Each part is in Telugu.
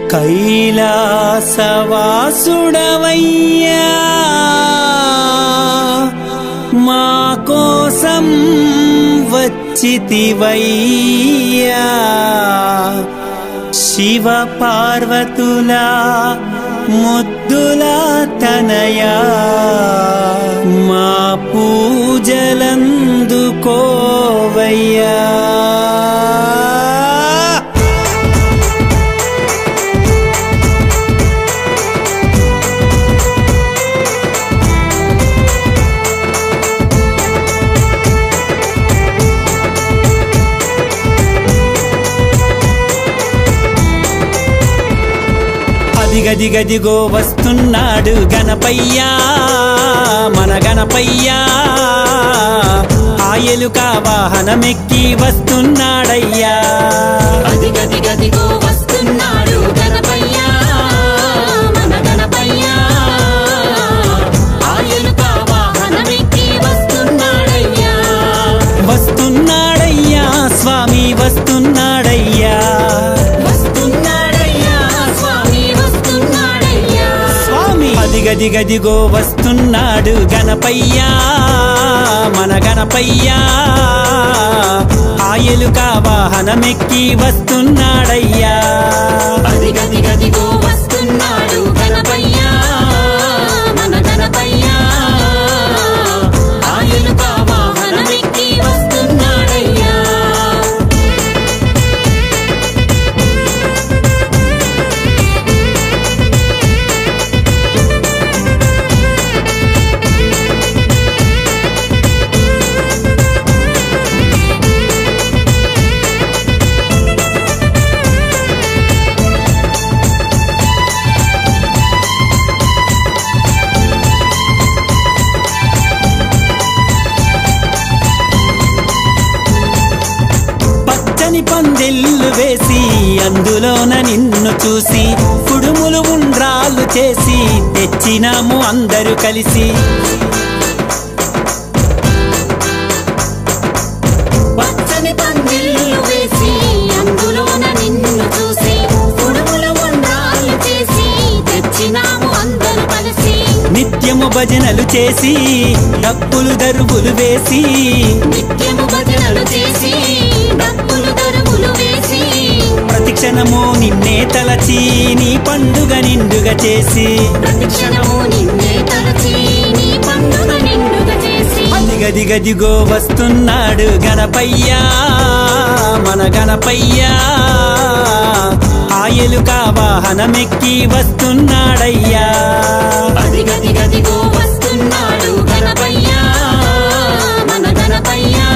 కైలాసవాసుడవయ్యా మా కోసం వచ్చితివయ్యా శివ పార్వతుల ముద్దుల తనయా మా పూజలందుకోవయ్యా అదిగదిగదిగో వస్తున్నాడు గణపయ్యా మన గణపయ్యా ఆయలుక వాహనమెక్కి వస్తున్నాడయ్యా అదిగదిగదిగో వస్తున్నాడు గణపయ్యా మన గణపయ్యా ఆయలుక వాహనమెక్కి వస్తున్నాడయ్యా వస్తున్నాడయ్యా స్వామి వస్తున్నాడయ్యా వస్తున్నాడయ్యా స్వామి వస్తున్నాడయ్యా స్వామి అదిగదిగదిగో వస్తున్నాడు గణపయ్యా మన గణపయ్యా ఆయలుక వాహనమెక్కి వస్తున్నాడయ్యా అదిగదిగదిగో వస్తున్నాడు గణపయ్యా మన గణపయ్యా ఆయలుక వాహనమెక్కి వస్తున్నాడయ్యా పచ్చని పందిళ్ళు వేసి అందులోన నిన్ను చూసి కుడుములు ఉండ్రాలు చేసి తెచ్చినాము అందరూ కలిసి పచ్చని పందిళ్ళు వేసి అందులోన నిన్ను చూసి కుడుములు ఉండ్రాళ్ళు చేసి తెచ్చినాము అందరూ కలిసి నిత్యము భజనలు చేసి డప్పులు దరువులు వేసి నిత్యము భజనలు చేసి డప్పులు దరువులు వేసి ప్రతిక్షణము నిన్నే తలచి నీ పండుగ నిండుగా చేసి ప్రతిక్షణము నిన్నే తలచి నీ పండుగ నిండుగా చేసి అదిగదిగదిగో వస్తున్నాడు గణపయ్యా మన గణపయ్యా ఆయలుక వాహనమెక్కి వస్తున్నాడయ్యా అదిగదిగదిగో వస్తున్నాడు గణపయ్యా మన గణపయ్యా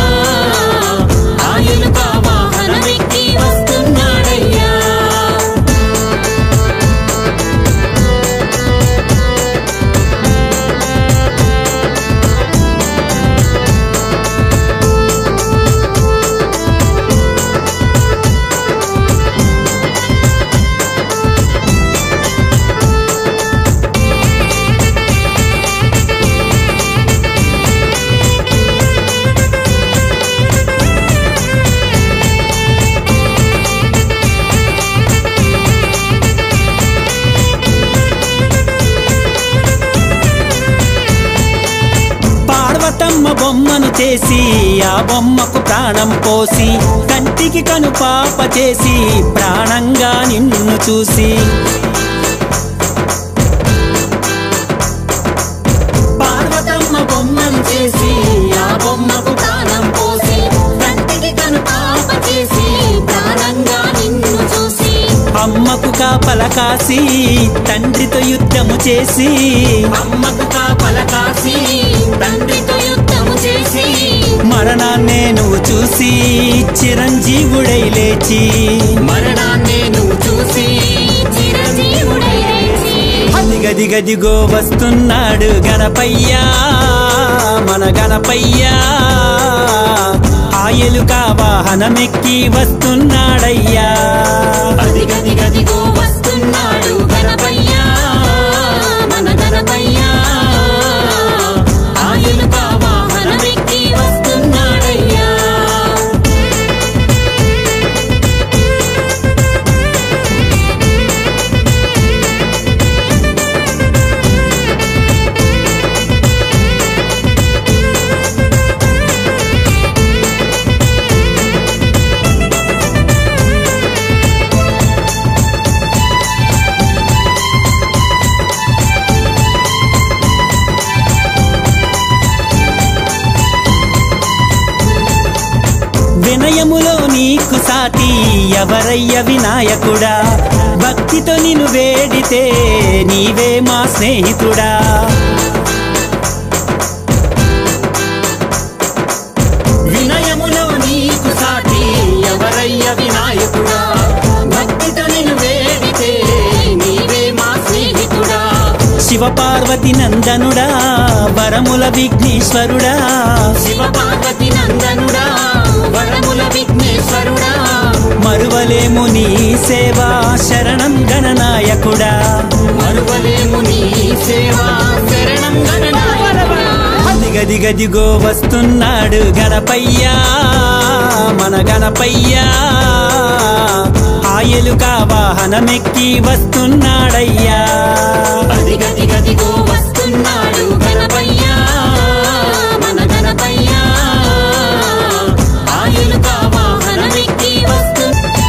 ఆయులుక వాహనమెక్కి వస్తున్నాడయ్యా పార్వతమ్మ బొమ్మను చేసి ఆ బొమ్మకు ప్రాణం పోసి కంటికి కను పాప చేసి ప్రాణంగా నిన్ను చూసి పార్వతమ్మ బొమ్మను చేసి ఆ బొమ్మకు ప్రాణం పోసి కంటికి కను పాప చేసి ప్రాణంగా నిన్ను చూసి అమ్మకు కాపల కాసి తండ్రితో యుద్ధము చేసి అమ్మకు కాపల కాసి తండ్రితో యుద్ధము చేసి మరణాన్నే నువ్వు చూసి చిరంజీవుడై లేచి మరణాన్ని నువ్వు చూసి చిరంజీవుడై లేచి అదిగదిగదిగో వస్తున్నాడు గణపయ్యా మన గణపయ్యా ఆయలుక వాహనమెక్కి వస్తున్నాడయ్యా అదిగదిగదిగో వస్తున్నాడు గణపయ్యా మన గణపయ్యా ఆయులుక వాహనమెక్కి వస్తున్నాడయ్యా వినయములో నీకు సాటి ఎవరయ్య వినాయకుడా భక్తితో నిన్ను వేడితే నీవే మా స్నేహితుడా వినయములో నీకు సాటి ఎవరయ్య వినాయకుడా భక్తితో నిన్ను వేడితే నీవే మా స్నేహితుడా శివపార్వతి నందనుడా వరముల విఘ్నేశ్వరుడా శివపార్వతి నందనుడా వరముల విఘ్నేశ్వరుడా మరువలేము నీ సేవా శరణం గణనాయకుడా మరువలేము నీ సేవా శరణం గణనాయకుడా దిగదిగదిగో వస్తున్నాడు గణపయ్యా మన గణపయ్యా ఆయలుక వాహనమెక్కి వస్తున్నాడయ్యా అదిగదిగదిగో వస్తున్నాడు గణపయ్యా మన గణపయ్యా ఆయులుక వాహనమెక్కి వస్తు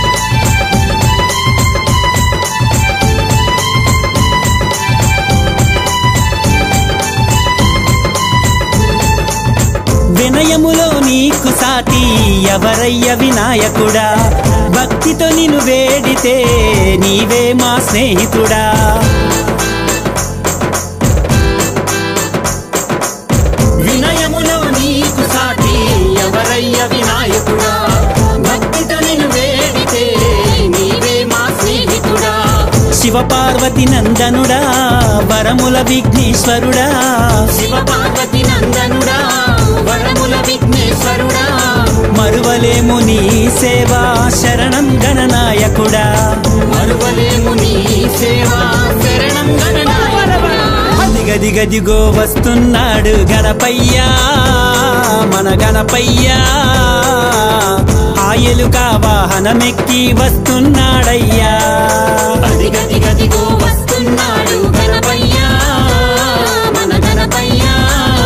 వినయములో నీకు సాటి ఎవరయ్య వినాయకుడా భక్తితో నిన్ను వేడితే నీవే మా స్నేహితుడా వినయములో నీకు సాటి ఎవరయ్య వినాయకుడా భక్తితో నిన్ను వేడితే నీవే మా స్నేహితుడా శివపార్వతి నందనుడా వరముల విఘ్నేశ్వరుడా శివపార్వతి నందనుడా వరముల విఘ్నేశ్వరుడా మరువలేము నీ సేవా శరణం గణనాయకుడా మరువలేము నీ సేవా శరణం గణనాయకుడా దిగదిగదిగో వస్తున్నాడు గణపయ్యా మన గణపయ్యా ఆయలుక వాహనమెక్కి వస్తున్నాడయ్యా అదిగదిగదిగో వస్తున్నాడు గణపయ్యా మన గణపయ్యా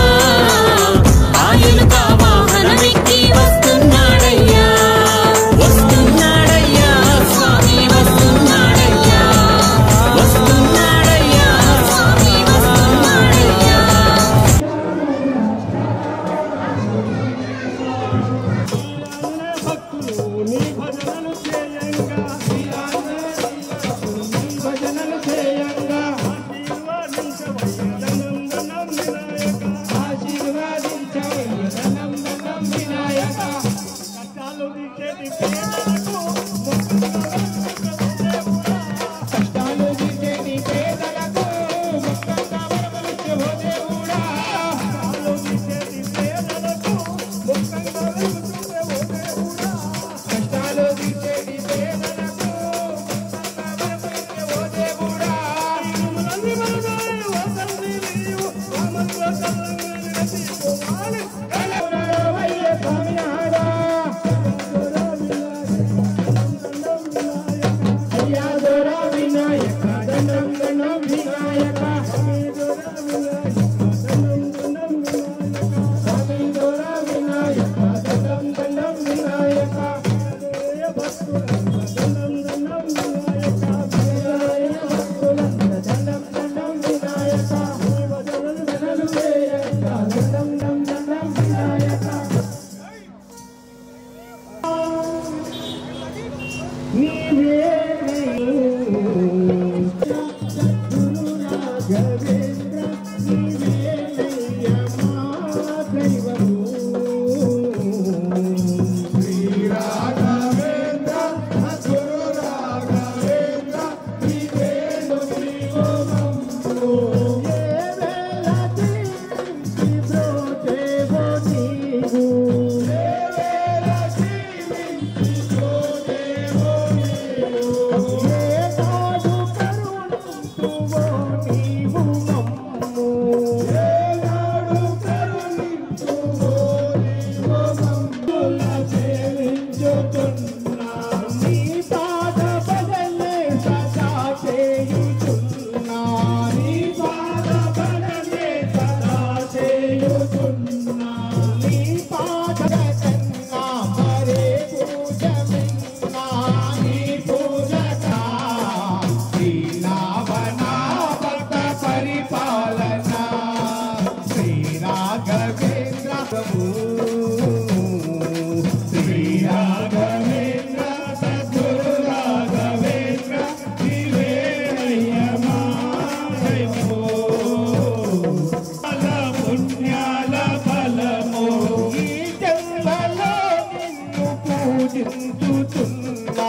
ఆయులుక వాహనమెక్కి వస్తున్నాడయ్యా వస్తున్నాడయ్యా స్వామి వస్తున్నాడయ్యా వస్తున్నాడయ్యా స్వామి వస్తున్నాడయ్యా నీ భజనలు చేయంగా నీ భజనలు చేయంగా చింతుచున్నా